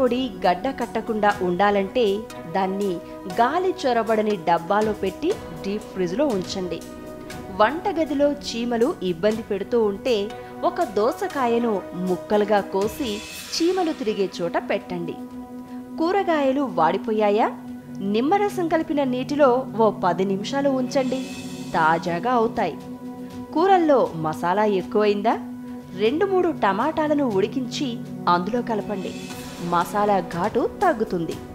పొడి గడ్డ కట్టకుండా ఉండాలంటే దాన్ని గాలి చొరబడని డబ్బాలో పెట్టి డీప్ ఫ్రిజ్లో ఉంచండి వంటగదిలో చీమలు ఇబ్బంది పెడుతూ ఉంటే ఒక దోసకాయను ముక్కలుగా కోసి చీమలు తిరిగే చోట పెట్టండి కూరగాయలు వాడిపోయాయా నిమ్మరసం కలిపిన నీటిలో ఓ పది నిమిషాలు ఉంచండి తాజాగా అవుతాయి కూరల్లో మసాలా ఎక్కువైందా రెండు మూడు టమాటాలను ఉడికించి అందులో కలపండి మసాలా ఘాటు తగ్గుతుంది